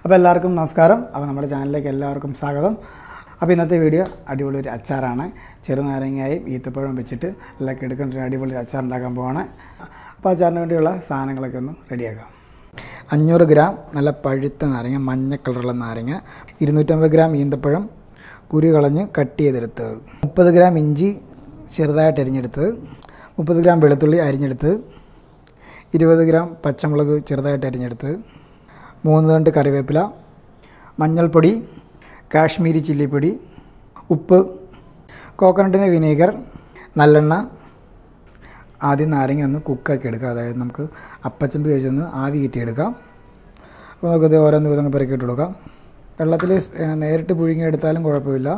അപ്പോൾ എല്ലാവർക്കും നമസ്കാരം അപ്പോൾ നമ്മുടെ ചാനലിലേക്ക് എല്ലാവർക്കും സ്വാഗതം അപ്പോൾ ഇന്നത്തെ വീഡിയോ അടിപൊളി ഒരു അച്ചാറാണ് ചെറുനാരങ്ങയും ഈത്തപ്പഴം വെച്ചിട്ട് എല്ലാം എടുക്കേണ്ട ഒരു അടിപൊളി ഒരു അച്ചാർ ഉണ്ടാക്കാൻ പോവാണ് അപ്പോൾ അച്ചാറിന് വേണ്ടിയുള്ള സാധനങ്ങളൊക്കെ ഒന്ന് റെഡിയാക്കാം അഞ്ഞൂറ് ഗ്രാം നല്ല പഴുത്ത നാരങ്ങ മഞ്ഞ കളറുള്ള നാരങ്ങ ഇരുന്നൂറ്റമ്പത് ഗ്രാം ഈന്തപ്പഴം കുരു കളഞ്ഞ് കട്ട് ചെയ്തെടുത്തത് മുപ്പത് ഗ്രാം ഇഞ്ചി ചെറുതായിട്ട് അരിഞ്ഞെടുത്തത് മുപ്പത് ഗ്രാം വെളുത്തുള്ളി അരിഞ്ഞെടുത്തത് ഇരുപത് ഗ്രാം പച്ചമുളക് ചെറുതായിട്ട് അരിഞ്ഞെടുത്തത് മൂന്ന് തണ്ട് കറിവേപ്പില മഞ്ഞൾപ്പൊടി കാശ്മീരി ചില്ലിപ്പൊടി ഉപ്പ് കോക്കനട്ടിന് വിനീഗർ നല്ലെണ്ണ ആദ്യം നാരങ്ങ ഒന്ന് കുക്കാക്കി എടുക്കുക അതായത് നമുക്ക് അപ്പച്ചമ്പി വെച്ചൊന്ന് ആവി കയറ്റിയെടുക്കാം അപ്പോൾ നമുക്കത് ഓരോന്ന് വിധങ്ങൾ പെറുക്കിയിട്ട് കൊടുക്കാം വെള്ളത്തിൽ നേരിട്ട് പുഴുങ്ങിയെടുത്താലും കുഴപ്പമില്ല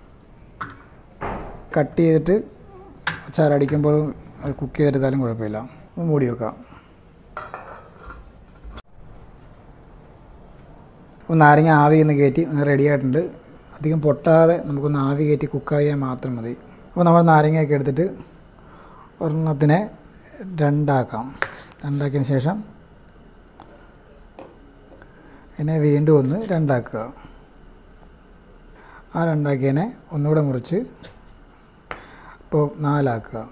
കട്ട് ചെയ്തിട്ട് അച്ചാറടിക്കുമ്പോൾ കുക്ക് ചെയ്തെടുത്താലും കുഴപ്പമില്ല അപ്പോൾ മൂടി വെക്കാം അപ്പോൾ നാരങ്ങ ആവി ഒന്ന് കയറ്റി റെഡി ആയിട്ടുണ്ട് അധികം പൊട്ടാതെ നമുക്കൊന്ന് ആവി കയറ്റി കുക്കായാൽ മാത്രം മതി അപ്പോൾ നമ്മൾ നാരങ്ങയൊക്കെ എടുത്തിട്ട് ഒരെണ്ണത്തിനെ രണ്ടാക്കാം രണ്ടാക്കിയതിന് ശേഷം അതിനെ വീണ്ടും ഒന്ന് രണ്ടാക്കുക ആ രണ്ടാക്കിയതിനെ ഒന്നുകൂടെ മുറിച്ച് ഇപ്പോൾ നാലാക്കുക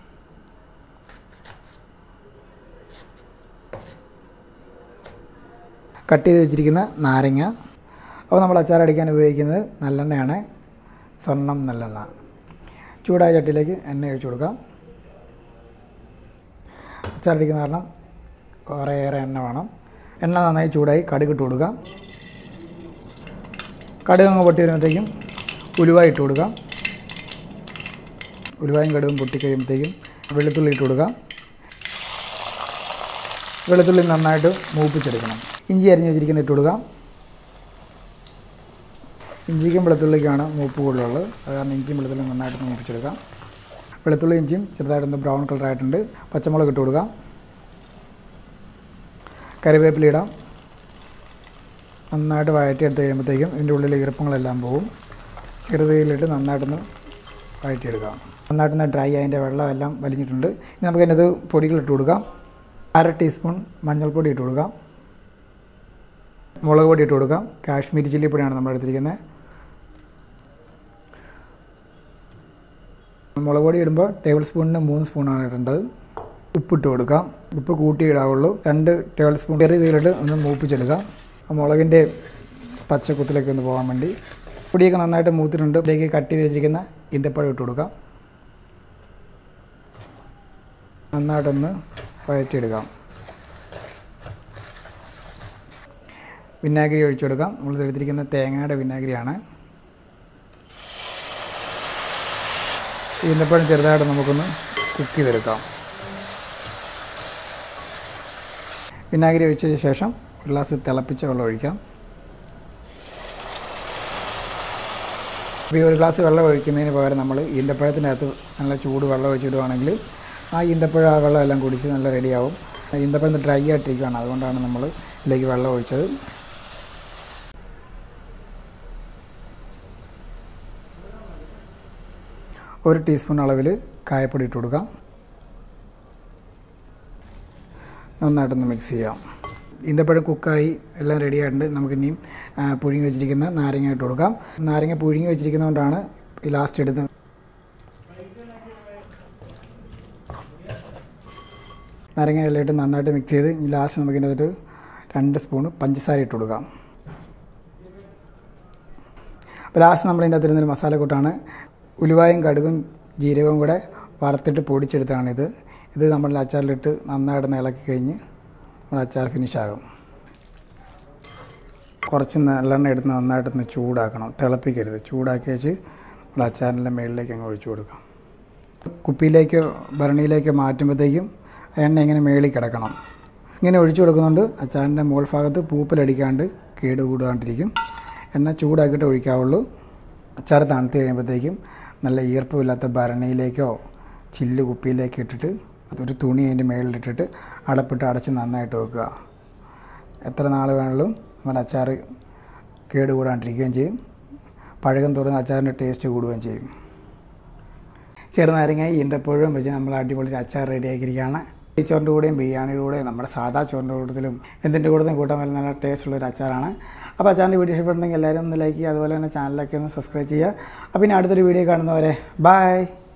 കട്ട് ചെയ്ത് വെച്ചിരിക്കുന്ന നാരങ്ങ അപ്പോൾ നമ്മൾ അച്ചാറടിക്കാൻ ഉപയോഗിക്കുന്നത് നല്ലെണ്ണയാണ് സ്വർണ്ണം നല്ലെണ്ണ ചൂടായ ചട്ടിയിലേക്ക് എണ്ണ ഒഴിച്ചു കൊടുക്കാം അച്ചാറടിക്കുന്ന കാരണം കുറേയേറെ എണ്ണ വേണം എണ്ണ നന്നായി ചൂടായി കടുക് ഇട്ട് കൊടുക്കാം കടുക് അങ്ങ് പൊട്ടി വരുമ്പോഴത്തേക്കും ഉലുവ ഇട്ട് കൊടുക്കാം ഉലുവായും കടുകും പൊട്ടിക്കഴിയുമ്പോഴത്തേക്കും വെളുത്തുള്ളി ഇട്ട് കൊടുക്കാം വെളുത്തുള്ളി നന്നായിട്ട് മൂപ്പിച്ചെടുക്കണം ഇഞ്ചി അരിഞ്ഞ് വെച്ചിരിക്കുന്ന ഇട്ട് കൊടുക്കാം ഇഞ്ചിക്കും വെളുത്തുള്ളിക്കാണ് മൂപ്പ് കൂടുതലുള്ളത് അത് കാരണം ഇഞ്ചിയും വെളുത്തുള്ളി നന്നായിട്ട് മൂപ്പിച്ചെടുക്കാം വെളുത്തുള്ളി ഇഞ്ചിയും ചെറുതായിട്ടൊന്ന് ബ്രൗൺ കളറായിട്ടുണ്ട് പച്ചമുളക് ഇട്ട് കൊടുക്കാം കറിവേപ്പില ഇടാം നന്നായിട്ട് വഴറ്റിയെടുത്ത് കഴിയുമ്പോഴത്തേക്കും ഇതിൻ്റെ ഉള്ളിലെ ഈർപ്പങ്ങളെല്ലാം പോകും ചെറുതീയിലിട്ട് നന്നായിട്ടൊന്ന് വഴറ്റിയെടുക്കാം നന്നായിട്ടൊന്ന് ഡ്രൈ അതിൻ്റെ വെള്ളമെല്ലാം വലിഞ്ഞിട്ടുണ്ട് ഇനി നമുക്ക് അതിനകത്ത് പൊടികൾ ഇട്ട് കൊടുക്കാം അര ടീസ്പൂൺ മഞ്ഞൾപ്പൊടി ഇട്ട് കൊടുക്കാം മുളക് പൊടി ഇട്ട് കൊടുക്കാം കാശ്മീരി ചില്ലിപ്പൊടിയാണ് നമ്മൾ എടുത്തിരിക്കുന്നത് മുളക് പൊടി ഇടുമ്പോൾ ടേബിൾ സ്പൂണിന് മൂന്ന് സ്പൂണാണ് ഇടേണ്ടത് ഉപ്പിട്ട് കൊടുക്കാം ഉപ്പ് കൂട്ടി ഇടാവുള്ളൂ രണ്ട് ടേബിൾ സ്പൂൺ ചെറിയ തീയിലിട്ട് ഒന്ന് മൂപ്പിച്ചെടുക്കാം ആ മുളകിൻ്റെ പച്ചക്കുത്തിലേക്ക് ഒന്ന് പോകാൻ വേണ്ടി പൊടിയൊക്കെ നന്നായിട്ട് മൂത്തിട്ടുണ്ട് ഇതിലേക്ക് കട്ട് ചെയ്ത് വെച്ചിരിക്കുന്ന ഈന്തപ്പഴം ഇട്ട് കൊടുക്കാം നന്നായിട്ടൊന്ന് വഴറ്റിയെടുക്കാം വിനാഗിരി ഒഴിച്ചു കൊടുക്കാം നമ്മൾ എടുത്തിരിക്കുന്ന തേങ്ങയുടെ വിനാഗിരിയാണ് ഈന്തപ്പഴം ചെറുതായിട്ട് നമുക്കൊന്ന് കുക്ക് ചെയ്തെടുക്കാം വിനാഗിരി ഒഴിച്ചതിന് ശേഷം ഒരു ഗ്ലാസ് തിളപ്പിച്ച വെള്ളം ഒഴിക്കാം അപ്പോൾ ഈ ഒരു ഗ്ലാസ് വെള്ളം ഒഴിക്കുന്നതിന് പകരം നമ്മൾ ഈന്തപ്പഴത്തിൻ്റെ അകത്ത് നല്ല ചൂട് വെള്ളം ഒഴിച്ചിടുവാണെങ്കിൽ ആ ഈന്തപ്പഴം ആ വെള്ളം എല്ലാം കുടിച്ച് നല്ല റെഡിയാവും ഈന്തപ്പഴം ഡ്രൈ ആയിട്ടിരിക്കുകയാണ് അതുകൊണ്ടാണ് നമ്മൾ ഇതിലേക്ക് വെള്ളം ഒഴിച്ചത് ഒരു ടീസ്പൂൺ അളവിൽ കായപ്പൊടി ഇട്ട് കൊടുക്കാം നന്നായിട്ടൊന്ന് മിക്സ് ചെയ്യാം ഈന്തപ്പഴം കുക്കായി എല്ലാം റെഡി ആയിട്ടുണ്ട് നമുക്കിനിയും പുഴുങ്ങി വെച്ചിരിക്കുന്ന നാരങ്ങ ഇട്ട് കൊടുക്കാം നാരങ്ങ പുഴുങ്ങി വെച്ചിരിക്കുന്നതുകൊണ്ടാണ് ഈ ലാസ്റ്റ് എടുത്ത് നാരങ്ങ എല്ലാം ഇട്ട് നന്നായിട്ട് മിക്സ് ചെയ്ത് ഈ ലാസ്റ്റ് നമുക്കിൻ്റെ അകത്ത് രണ്ട് സ്പൂണ് പഞ്ചസാര ഇട്ട് കൊടുക്കാം അപ്പോൾ ലാസ്റ്റ് നമ്മളിതിൻ്റെ അകത്ത് ഇരുന്നൊരു മസാല കൂട്ടാണ് ഉലുവായും കടുകും ജീരകവും കൂടെ വറുത്തിട്ട് പൊടിച്ചെടുത്താണിത് ഇത് നമ്മളുടെ അച്ചാറിലിട്ട് നന്നായിട്ട് ഇളക്കി കഴിഞ്ഞ് നമ്മുടെ അച്ചാർ ഫിനിഷാകും കുറച്ച് നല്ലെണ്ണ എടുത്ത് നന്നായിട്ടൊന്ന് ചൂടാക്കണം തിളപ്പിക്കരുത് ചൂടാക്കി വെച്ച് നമ്മുടെ അച്ചാറിൻ്റെ മുകളിലേക്ക് അങ്ങ് ഒഴിച്ചു കൊടുക്കാം കുപ്പിയിലേക്കോ ഭരണിയിലേക്കോ മാറ്റുമ്പോഴത്തേക്കും എണ്ണ ഇങ്ങനെ മേളിൽ കിടക്കണം ഇങ്ങനെ ഒഴിച്ചു കൊടുക്കുന്നുണ്ട് അച്ചാറിൻ്റെ മുകൾ ഭാഗത്ത് പൂപ്പലടിക്കാണ്ട് കേട് കൂടാണ്ടിരിക്കും എണ്ണ ചൂടാക്കിയിട്ട് ഒഴിക്കാവുള്ളൂ അച്ചാർ തണുത്ത് കഴിയുമ്പോഴത്തേക്കും നല്ല ഈർപ്പമില്ലാത്ത ഭരണിയിലേക്കോ ചില്ല് കുപ്പിയിലേക്കോ ഇട്ടിട്ട് അതൊരു തുണി അതിൻ്റെ മുകളിലിട്ടിട്ട് അടപ്പിട്ട് അടച്ച് നന്നായിട്ട് വെക്കുക എത്ര നാൾ വേണമെങ്കിലും നമ്മുടെ അച്ചാർ കേട് കൂടാണ്ടിരിക്കുകയും ചെയ്യും പഴകം തുറന്ന് അച്ചാറിൻ്റെ ടേസ്റ്റ് കൂടുകയും ചെയ്യും ചെറുനാരങ്ങ ഈന്തപ്പഴവും വെച്ച് നമ്മൾ അടിപൊളി ഒരു അച്ചാർ റെഡിയാക്കിയിരിക്കുകയാണ് ഈ ചോറിൻ്റെ കൂടെയും ബിരിയാണിയുടെ കൂടെയും നമ്മുടെ സാധാ ചോറിൻ്റെ കൂട്ടത്തിലും എന്തിൻ്റെ കൂട്ടത്തിലും കൂട്ടാൻ വലിയ നല്ല ടേസ്റ്റുള്ള ഒരു അച്ചാറാണ് അപ്പോൾ അച്ചാറിൻ്റെ വീഡിയോ ഇഷ്ടപ്പെട്ടുണ്ടെങ്കിൽ എല്ലാവരും ഒന്ന് ലൈക്ക് ചെയ്യുക അതുപോലെ തന്നെ ചാനലൊക്കെ ഒന്ന് സബ്സ്ക്രൈബ് ചെയ്യുക അപ്പോൾ ഇനി അടുത്തൊരു വീഡിയോ കാണുന്നവരെ ബൈ